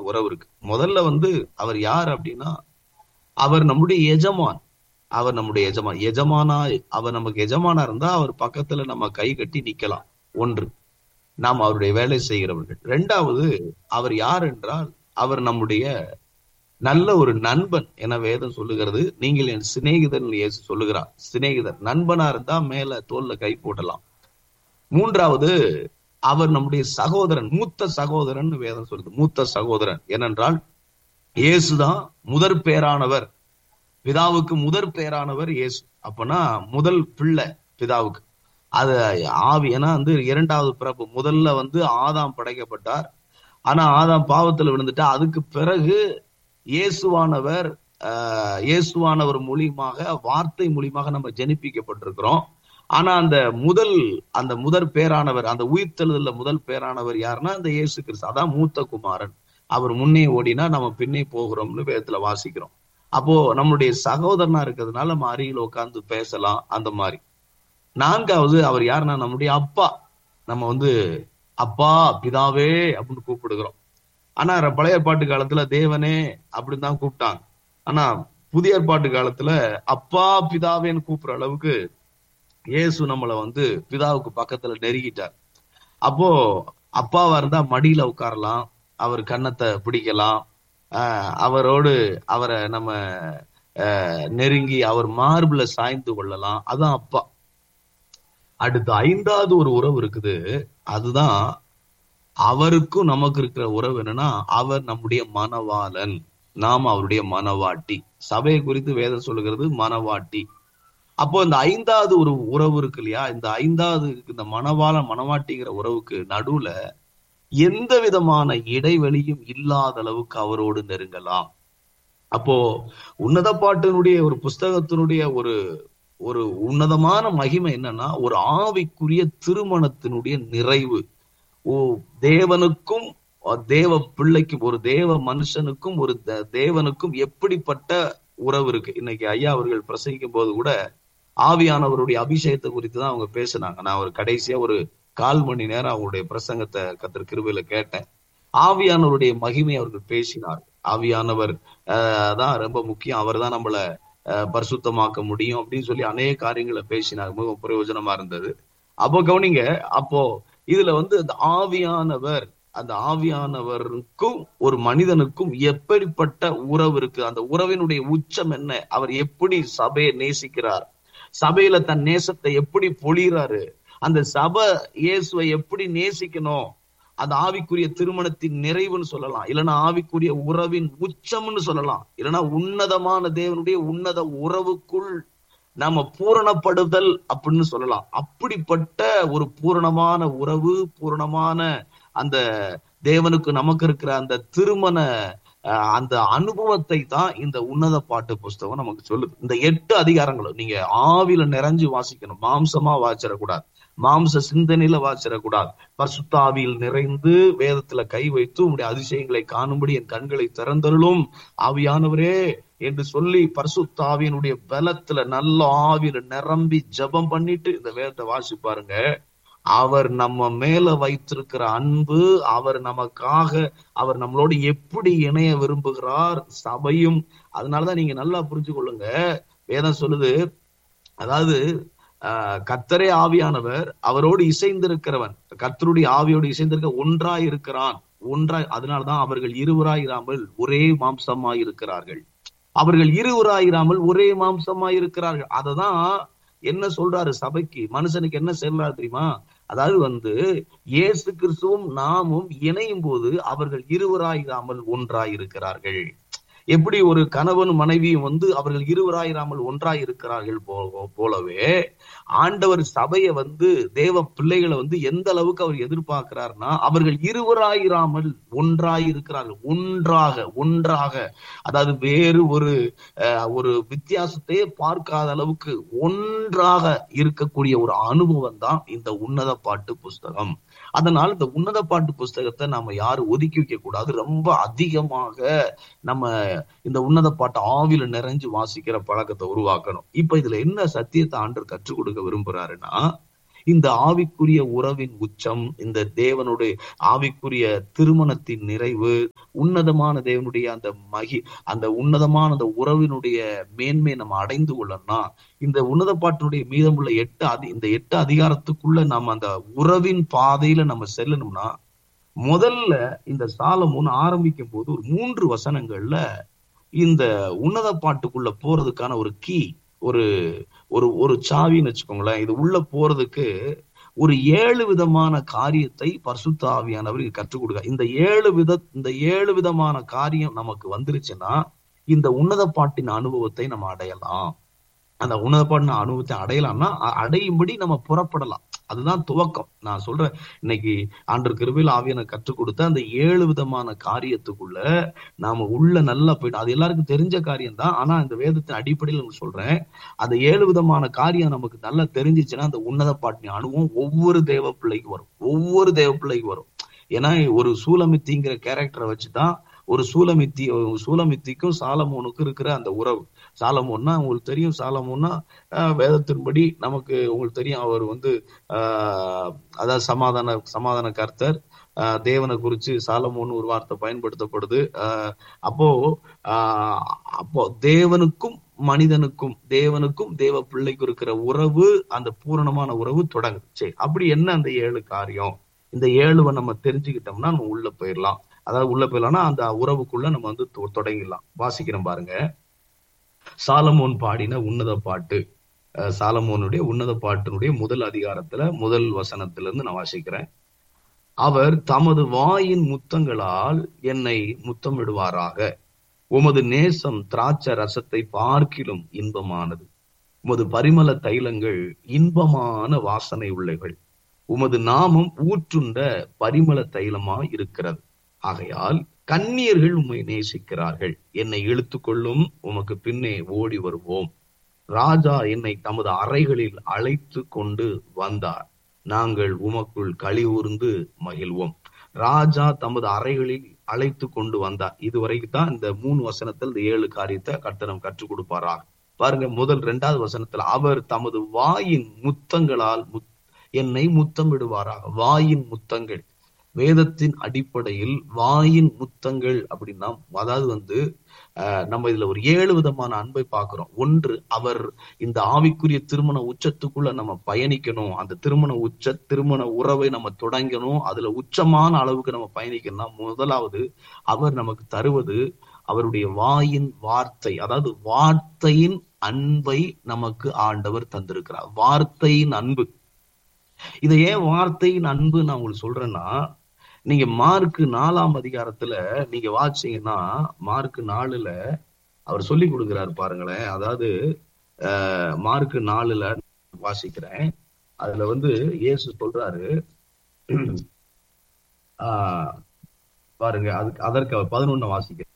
உறவு இருக்கு முதல்ல வந்து அவர் யார் அப்படின்னா அவர் நம்முடைய எஜமான் அவர் நம்முடைய எஜமான் எஜமானா அவர் நமக்கு எஜமானா இருந்தா அவர் பக்கத்துல நம்ம கை கட்டி நிக்கலாம் ஒன்று நாம் அவருடைய வேலை செய்கிறவர்கள் இரண்டாவது அவர் யார் என்றால் அவர் நம்முடைய நல்ல ஒரு நண்பன் என வேதம் சொல்லுகிறது நீங்கள் என் சிநேகிதன் இயேசு சொல்லுகிறார் சிநேகிதர் நண்பனா இருந்தா மேல தோல்ல கை போடலாம் மூன்றாவது அவர் நம்முடைய சகோதரன் மூத்த சகோதரன் வேதம் சொல்லுது மூத்த சகோதரன் ஏனென்றால் இயேசுதான் முதற் பேரானவர் பிதாவுக்கு முதற் பேரானவர் இயேசு அப்பனா முதல் பிள்ளை பிதாவுக்கு அது ஆவி ஏன்னா வந்து இரண்டாவது பிறப்பு முதல்ல வந்து ஆதாம் படைக்கப்பட்டார் ஆனா ஆதாம் பாவத்துல விழுந்துட்டா அதுக்கு பிறகு இயேசுவானவர் ஆஹ், இயேசுவானவர் மூலியமாக வார்த்தை மூலியமாக நம்ம ஜெனிப்பிக்கப்பட்டிருக்கிறோம் ஆனா அந்த முதல் அந்த முதற் பேரானவர் அந்த உயிர்த்தெழுதல்ல முதல் பேரானவர் யாருன்னா அந்த இயேசு கிறிஸ்து அதான் மூத்த குமாரன் அவர் முன்னே ஓடினா நம்ம பின்னே போகிறோம்னு வேதத்துல வாசிக்கிறோம் அப்போ நம்மளுடைய சகோதரனா இருக்கிறதுனால நம்ம அருகில் உட்கார்ந்து பேசலாம் அந்த மாதிரி நான்காவது அவர் யாருன்னா நம்முடைய அப்பா நம்ம வந்து அப்பா பிதாவே அப்படின்னு கூப்பிடுகிறோம் ஆனா ர- பழைய ஏற்பாட்டு காலத்துல தேவனே அப்படின்னு தான் கூப்பிட்டாங்க ஆனா புதிய ஏற்பாட்டு காலத்துல அப்பா பிதாவேன்னு கூப்பிடுற அளவுக்கு இயேசு நம்மளை வந்து பிதாவுக்கு பக்கத்துல நெருங்கிட்டார் அப்போ அப்பாவா இருந்தா மடியில உட்காரலாம் அவர் கன்னத்தை பிடிக்கலாம் ஆஹ் அவரோடு அவரை நம்ம ஆஹ் நெருங்கி அவர் மார்புல சாய்ந்து கொள்ளலாம் அதான் அப்பா அடுத்து ஐந்தாவது ஒரு உறவு இருக்குது அதுதான் அவருக்கும் நமக்கு இருக்கிற உறவு என்னன்னா அவர் நம்முடைய மனவாளன் நாம் அவருடைய மனவாட்டி சபையை குறித்து வேதம் சொல்லுகிறது மனவாட்டி அப்போ இந்த ஐந்தாவது ஒரு உறவு இருக்கு இல்லையா இந்த ஐந்தாவது இந்த மனவாளன் மனவாட்டிங்கிற உறவுக்கு நடுவுல எந்த விதமான இடைவெளியும் இல்லாத அளவுக்கு அவரோடு நெருங்கலாம் அப்போ உன்னத பாட்டினுடைய ஒரு புஸ்தகத்தினுடைய ஒரு ஒரு உன்னதமான மகிமை என்னன்னா ஒரு ஆவிக்குரிய திருமணத்தினுடைய நிறைவு ஓ தேவனுக்கும் அஹ், தேவ பிள்ளைக்கும் ஒரு தேவ மனுஷனுக்கும் ஒரு த- தேவனுக்கும் எப்படிப்பட்ட உறவு இருக்கு இன்னைக்கு ஐயா அவர்கள் பிரசங்கிக்கும் போது கூட ஆவியானவருடைய அபிஷேகத்தை குறித்து தான் அவங்க பேசினாங்க நான் ஒரு கடைசியா ஒரு கால் மணி நேரம் அவங்களுடைய பிரசங்கத்தை கத்தர் கிருபையில கேட்டேன் ஆவியானவருடைய மகிமை அவர்கள் பேசினார் ஆவியானவர் ஆஹ், தான் ரொம்ப முக்கியம் அவர் தான் நம்மள ஆஹ், பரிசுத்தமாக்க முடியும் அப்படின்னு சொல்லி அநேக காரியங்களை பேசினார் மிகவும் பிரயோஜனமா இருந்தது அப்போ கவனிங்க அப்போ இதுல வந்து அந்த ஆவியானவர் அந்த ஆவியானவருக்கும் ஒரு மனிதனுக்கும் எப்படிப்பட்ட உறவு இருக்கு அந்த உறவினுடைய உச்சம் என்ன அவர் எப்படி சபையை நேசிக்கிறார் சபையில தன் நேசத்தை எப்படி பொழிகிறாரு அந்த சபை இயேசுவை எப்படி நேசிக்கணும் அந்த ஆவிக்குரிய திருமணத்தின் நிறைவுன்னு சொல்லலாம் இல்லைன்னா ஆவிக்குரிய உறவின் உச்சம்னு சொல்லலாம் இல்லைன்னா உன்னதமான தேவனுடைய உன்னத உறவுக்குள் நாம பூரணப்படுதல் அப்படின்னு சொல்லலாம் அப்படிப்பட்ட ஒரு பூரணமான உறவு பூரணமான அந்த தேவனுக்கு நமக்கு இருக்கிற அந்த திருமண அஹ், அந்த அனுபவத்தை தான் இந்த உன்னத பாட்டு புஸ்தகம் நமக்கு சொல்லுது இந்த எட்டு அதிகாரங்களும் நீங்க ஆவில நிறைஞ்சு வாசிக்கணும் மாம்சமா வாசிடக்கூடாது மாம்ச சிந்தனையில வாசிடக்கூடாது பரிசுத்த ஆவியில் நிறைந்து வேதத்துல கை வைத்து உங்களுடைய அதிசயங்களை காணும்படி என் கண்களை திறந்தருளும் ஆவியானவரே என்று சொல்லி பரிசுத்த ஆவியினுடைய பலத்துல நல்ல ஆவியில நிரம்பி ஜெபம் பண்ணிட்டு இந்த வேதத்தை வாசி பாருங்க அவர் நம்ம மேல வைத்திருக்கிற அன்பு அவர் நமக்காக அவர் நம்மளோடு எப்படி இணைய விரும்புகிறார் சபையும் அதனாலதான் நீங்க நல்லா புரிஞ்சு கொள்ளுங்க வேதம் சொல்லுது அதாவது ஆஹ், கர்த்தரே ஆவியானவர் அவரோடு இசைந்திருக்கிறவன் கர்த்தருடைய ஆவியோடு இசைந்திருக்க ஒன்றாய் இருக்கிறான் ஒன்றாய் அதனாலதான் அவர்கள் இருவராயிராமல் ஒரே மாம்சமாய் இருக்கிறார்கள் அவர்கள் இருவராயிராமல் ஒரே மாம்சமாய் இருக்கிறார்கள் அததான் என்ன சொல்றாரு சபைக்கு மனுஷனுக்கு என்ன சொல்றாரு தெரியுமா அதாவது வந்து இயேசு கிறிஸ்துவும் நாமும் இணையும் போது அவர்கள் இருவராயிராமல் ஒன்றாய் இருக்கிறார்கள் எப்படி ஒரு கணவன் மனைவியும் வந்து அவர்கள் இருவராயிராமல் ஒன்றாய் இருக்கிறார்கள் போ- போலவே ஆண்டவர் சபையை வந்து தேவ பிள்ளைகளை வந்து எந்த அளவுக்கு அவர் எதிர்பார்க்கிறார்னா அவர்கள் இருவராயிராமல் ஒன்றாய் இருக்கிறார்கள் ஒன்றாக ஒன்றாக அதாவது வேறு ஒரு அஹ், ஒரு வித்தியாசத்தையே பார்க்காத அளவுக்கு ஒன்றாக இருக்கக்கூடிய ஒரு அனுபவம் தான் இந்த உன்னத பாட்டு புஸ்தகம் அதனால் இந்த உன்னத பாட்டு புஸ்தகத்தை நாம யாரும் ஒதுக்கி வைக்க கூடாது ரொம்ப அதிகமாக நம்ம இந்த உன்னத பாட்டை ஆவில நிறைஞ்சு வாசிக்கிற பழக்கத்தை உருவாக்கணும் இப்ப இதுல என்ன சத்தியத்தை ஆண்டர் கற்றுக் கொடுக்க விரும்புறாருன்னா இந்த ஆவிக்குரிய உறவின் உச்சம் இந்த தேவனுடைய ஆவிக்குரிய திருமணத்தின் நிறைவு உன்னதமான தேவனுடைய அந்த மகி அந்த உன்னதமான அந்த உறவினுடைய மேன்மை நம்ம அடைந்து கொள்ளணும்னா இந்த உன்னத பாட்டினுடைய மீதமுள்ள எட்டு அதி இந்த எட்டு அதிகாரத்துக்குள்ள நம்ம அந்த உறவின் பாதையில நம்ம செல்லணும்னா முதல்ல இந்த சாலமோன் ஆரம்பிக்கும் போது ஒரு மூன்று வசனங்கள்ல இந்த உன்னத பாட்டுக்குள்ள போறதுக்கான ஒரு கீ ஒரு ஒரு ஒரு சாவின்னு வச்சுக்கோங்களேன் இது உள்ள போறதுக்கு ஒரு ஏழு விதமான காரியத்தை பரிசுத்த ஆவியானவர் கற்றுக் கொடுக்க இந்த ஏழு வித இந்த ஏழு விதமான காரியம் நமக்கு வந்துருச்சுன்னா இந்த உன்னத பாட்டின் அனுபவத்தை நம்ம அடையலாம் அந்த உன்னத பாட்டின அனுபவத்தை அடையலாம்னா அ- அடையும்படி நம்ம புறப்படலாம் அதுதான் துவக்கம் நான் சொல்றேன் இன்னைக்கு ஆண்டு கிருபையில் ஆவியான கற்றுக் கொடுத்த அந்த ஏழு விதமான காரியத்துக்குள்ள நாம உள்ள நல்லா போயிட்டு அது எல்லாருக்கும் தெரிஞ்ச காரியம் தான் ஆனா இந்த வேதத்தின் அடிப்படையில் உங்களுக்கு சொல்றேன் அந்த ஏழு விதமான காரியம் நமக்கு நல்லா தெரிஞ்சிச்சுன்னா அந்த உன்னத பாட்டின் அனுபவம் ஒவ்வொரு தேவ பிள்ளைக்கு வரும் ஒவ்வொரு தேவ பிள்ளைக்கு வரும் ஏன்னா ஒரு சூலமித்திங்கிற கேரக்டரை வச்சுதான் ஒரு சூலமித்தி சூலமித்திக்கும் சாலமோனுக்கும் இருக்கிற அந்த உறவு சாலமோன்னா உங்களுக்கு தெரியும் சாலமோன்னா ஆஹ், வேதத்தின்படி நமக்கு உங்களுக்கு தெரியும் அவர் வந்து ஆஹ், அதாவது சமாதான சமாதான கர்த்தர் ஆஹ், தேவனை குறிச்சு சாலமோன்னு ஒரு வார்த்தை பயன்படுத்தப்படுது ஆஹ், அப்போ ஆஹ், அப்போ தேவனுக்கும் மனிதனுக்கும் தேவனுக்கும் தேவ பிள்ளைக்கும் இருக்கிற உறவு அந்த பூரணமான உறவு தொடங்குது சரி அப்படி என்ன அந்த ஏழு காரியம் இந்த ஏழுவை நம்ம தெரிஞ்சுக்கிட்டோம்னா நம்ம உள்ள போயிடலாம் அதாவது உள்ள போயிடலாம்னா அந்த உறவுக்குள்ள நம்ம வந்து தொ- தொடங்கிடலாம் வாசிக்கிறோம் பாருங்க சாலமோன் பாடின உன்னத பாட்டு அஹ் சாலமோனுடைய உன்னத பாட்டினுடைய முதல் அதிகாரத்துல முதல் வசனத்துல இருந்து நான் வாசிக்கிறேன் அவர் தமது வாயின் முத்தங்களால் என்னை முத்தமிடுவாராக உமது நேசம் திராட்சை ரசத்தை பார்க்கிலும் இன்பமானது உமது பரிமள தைலங்கள் இன்பமான வாசனை உள்ளவைகள் உமது நாமம் ஊற்றுண்ட பரிமள தைலமா இருக்கிறது ஆகையால் கன்னியர்கள் உம்மை நேசிக்கிறார்கள் என்னை இழுத்துக்கொள்ளும் உமக்கு பின்னே ஓடி வருவோம் ராஜா என்னை தமது அறைகளில் அழைத்து கொண்டு வந்தார் நாங்கள் உமக்குள் களி ஊர்ந்து மகிழ்வோம் ராஜா தமது அறைகளில் அழைத்து கொண்டு வந்தார் இதுவரைக்கும் தான் இந்த மூணு வசனத்தில் இந்த ஏழு காரியத்தை கர்த்தனம் கற்றுக் கொடுப்பாரா பாருங்க முதல் இரண்டாவது வசனத்துல அவர் தமது வாயின் முத்தங்களால் முத்- என்னை முத்தமிடுவாராக வாயின் முத்தங்கள் வேதத்தின் அடிப்படையில் வாயின் முத்தங்கள் அப்படின்னா அதாவது வந்து அஹ், நம்ம இதுல ஒரு ஏழு விதமான அன்பை பார்க்கிறோம் ஒன்று அவர் இந்த ஆவிக்குரிய திருமண உச்சத்துக்குள்ள நம்ம பயணிக்கணும் அந்த திருமண உச்ச திருமண உறவை நம்ம தொடங்கணும் அதுல உச்சமான அளவுக்கு நம்ம பயணிக்கணும்னா முதலாவது அவர் நமக்கு தருவது அவருடைய வாயின் வார்த்தை அதாவது வார்த்தையின் அன்பை நமக்கு ஆண்டவர் தந்திருக்கிறார் வார்த்தையின் அன்பு இதை ஏன் வார்த்தையின் அன்பு நான் உங்களுக்கு சொல்றேன்னா நீங்க மார்க்கு நாலாம் அதிகாரத்துல நீங்க வாசிச்சீங்கன்னா மார்க்கு நாலுல அவர் சொல்லி கொடுக்கிறாரு பாருங்களேன் அதாவது அஹ், மார்க்கு நாலுல வாசிக்கிறேன் அதுல வந்து இயேசு சொல்றாரு ஆஹ், பாருங்க அதுக்கு அதற்கு அவர் பதினொன்னு வாசிக்கிறேன்